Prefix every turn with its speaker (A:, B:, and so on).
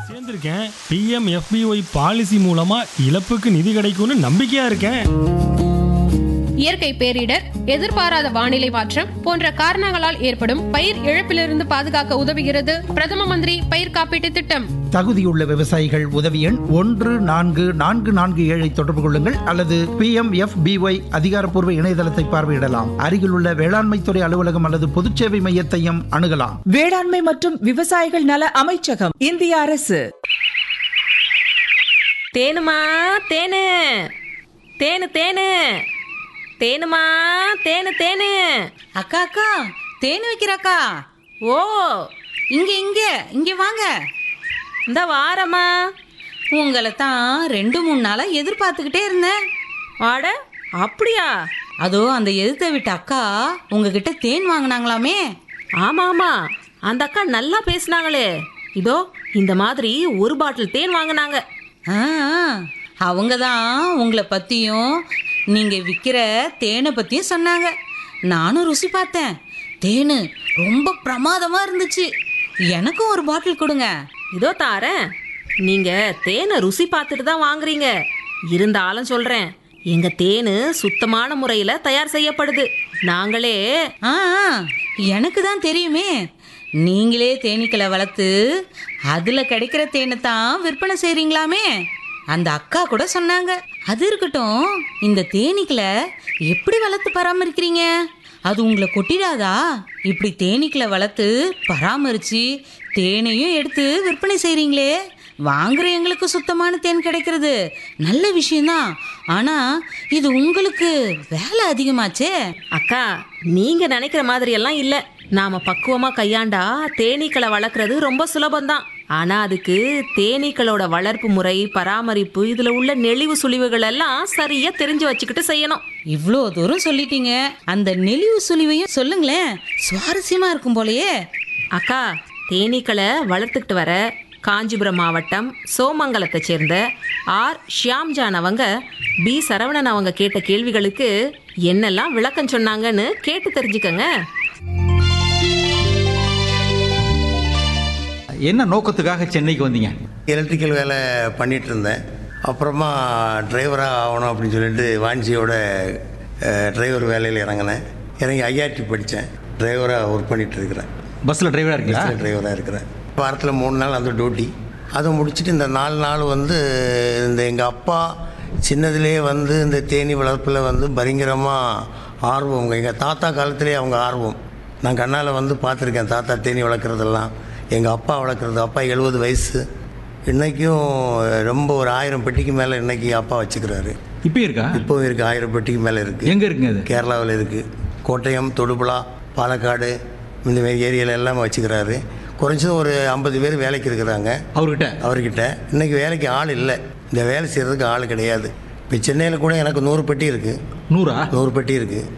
A: சேர்ந்திருக்கேன் PM எஃபிஒய் policy மூலமா இழப்புக்கு நிதி கிடைக்கும்னு நம்பிக்கையா இருக்கேன்
B: இயற்கை பேரிடர் எதிர்பாராத வானிலை மாற்றம் போன்ற காரணங்களால் ஏற்படும் பயிர் இழப்பிலிருந்து பாதுகாக்க உதவுகிறது பிரதம மந்திரி பயிர் காப்பீட்டு திட்டம்
C: தகுதியுள்ள விவசாயிகள் உதவி எண் ஒன்று நான்கு நான்கு நான்கு ஏழை தொடர்பு கொள்ளுங்கள் அல்லது பி எம் எஃப் பிஒய் அதிகாரப்பூர்வ இணையதளத்தை பார்வையிடலாம் அருகிலுள்ள வேளாண்மை துறை அலுவலகம் அல்லது பொதுச்சேவை மையத்தையும் அணுகலாம்
D: வேளாண்மை மற்றும் விவசாயிகள் நல அமைச்சகம் இந்திய அரசு
E: தேனுமா தேனு தேனு தேனு தேனுமா தேனு தேனு
F: அக்கா அக்கா தேன் வைக்கிறக்கா
E: ஓ
F: இங்க இங்க இங்க வாங்க
E: இந்த வாரம்மா
F: உங்களை தான் ரெண்டு மூணு நாளா எதிர்பார்த்துக்கிட்டே இருந்தேன்
E: ஆட அப்படியா
F: அதோ அந்த எதிர்த்த விட்ட அக்கா உங்ககிட்ட தேன் வாங்கினாங்களாமே
E: ஆமா ஆமா அந்த அக்கா நல்லா பேசுனாங்களே இதோ இந்த மாதிரி ஒரு பாட்டில் தேன் வாங்கினாங்க
F: ஆ அவங்க தான் உங்களை பத்தியும் நீங்க விற்கிற தேனை பத்தியும் சொன்னாங்க நானும் ருசி பார்த்தேன் தேனு ரொம்ப பிரமாதமா இருந்துச்சு எனக்கும் ஒரு பாட்டில் கொடுங்க
E: இதோ தாரேன் நீங்க தேனை ருசி பார்த்துட்டு தான் வாங்குறீங்க இருந்தாலும் சொல்றேன் எங்க தேனு சுத்தமான முறையில தயார் செய்யப்படுது நாங்களே
F: ஆ ஆ, எனக்கு தான் தெரியுமே நீங்களே தேனீக்களை வளர்த்து அதுல கிடைக்கிற தேனை தான் விற்பனை செய்றீங்களாமே அந்த அக்கா கூட சொன்னாங்க அது இருக்கட்டும் இந்த தேனீக்களை எப்படி வளர்த்து பராமரிக்கிறீங்க அது உங்களை கொட்டிடாதா இப்படி தேனீக்களை வளர்த்து பராமரிச்சு தேனையும் எடுத்து விற்பனை செய்றீங்களே வாங்குற எங்களுக்கு சுத்தமான தேன் கிடைக்கிறது நல்ல விஷயம்தான் ஆனா இது உங்களுக்கு வேலை அதிகமாச்சே
E: அக்கா நீங்க நினைக்கிற மாதிரி எல்லாம் இல்ல நாம பக்குவமா கையாண்டா தேனீக்களை வளர்க்கறது ரொம்ப சுலபம்தான் ஆனா அதுக்கு தேனீக்களோட வளர்ப்பு முறை பராமரிப்பு இதுல உள்ள நெளிவு சுழிவுகள் எல்லாம் சரியா தெரிஞ்சு வச்சுக்கிட்டு செய்யணும்
F: இவ்வளோ தூரம் சொல்லிட்டீங்க அந்த நெளிவு சுழிவையும் சொல்லுங்களேன் சுவாரஸ்யமா இருக்கும் போலயே
E: அக்கா தேனீக்களை வளர்த்துக்கிட்டு வர காஞ்சிபுரம் மாவட்டம் சோமங்கலத்தை சேர்ந்த ஆர் ஷியாம்ஜான் அவங்க பி சரவணன் அவங்க கேட்ட கேள்விகளுக்கு என்னெல்லாம் விளக்கம் சொன்னாங்கன்னு கேட்டு தெரிஞ்சுக்கங்க
G: என்ன நோக்கத்துக்காக சென்னைக்கு வந்தீங்க
H: எலக்ட்ரிக்கல் வேலை பண்ணிட்டு இருந்தேன் அப்புறமா டிரைவராக ஆகணும் அப்படின்னு சொல்லிட்டு வாஞ்சியோட டிரைவர் வேலையில் இறங்கினேன் இறங்கி ஐஆர்டி படித்தேன் டிரைவராக ஒர்க் பண்ணிட்டு இருக்கிறேன்
G: பஸ்ஸில் டிரைவராக இருக்கீங்களா
H: பஸ்ஸில் டிரைவராக இருக்கிறேன் வாரத்தில் மூணு நாள் அந்த டியூட்டி அதை முடிச்சுட்டு இந்த நாலு நாள் வந்து இந்த எங்கள் அப்பா சின்னதுலேயே வந்து இந்த தேனி வளர்ப்பில் வந்து பயங்கரமாக ஆர்வம் எங்கள் தாத்தா காலத்திலே அவங்க ஆர்வம் நான் கண்ணால் வந்து பார்த்துருக்கேன் தாத்தா தேனி வளர்க்குறதெல்லாம் எங்கள் அப்பா வளர்க்குறது அப்பா எழுபது வயசு இன்றைக்கும் ரொம்ப ஒரு ஆயிரம் பெட்டிக்கு மேலே இன்னைக்கு அப்பா வச்சுக்கிறாரு
G: இப்போ இருக்கா
H: இப்போவும் இருக்குது ஆயிரம் பெட்டிக்கு மேலே இருக்குது
G: எங்க இருக்குங்க அது
H: கேரளாவில் இருக்குது கோட்டயம் தொடுபுழா பாலக்காடு இந்த மாதிரி ஏரியாவில் எல்லாம் வச்சுக்கிறாரு குறைஞ்சது ஒரு ஐம்பது பேர் வேலைக்கு இருக்கிறாங்க
G: அவர்கிட்ட
H: அவர்கிட்ட இன்னைக்கு வேலைக்கு ஆள் இல்லை இந்த வேலை செய்கிறதுக்கு ஆள் கிடையாது இப்போ சென்னையில் கூட எனக்கு நூறு பெட்டி இருக்குது
G: நூறா
H: நூறு பெட்டி இருக்குது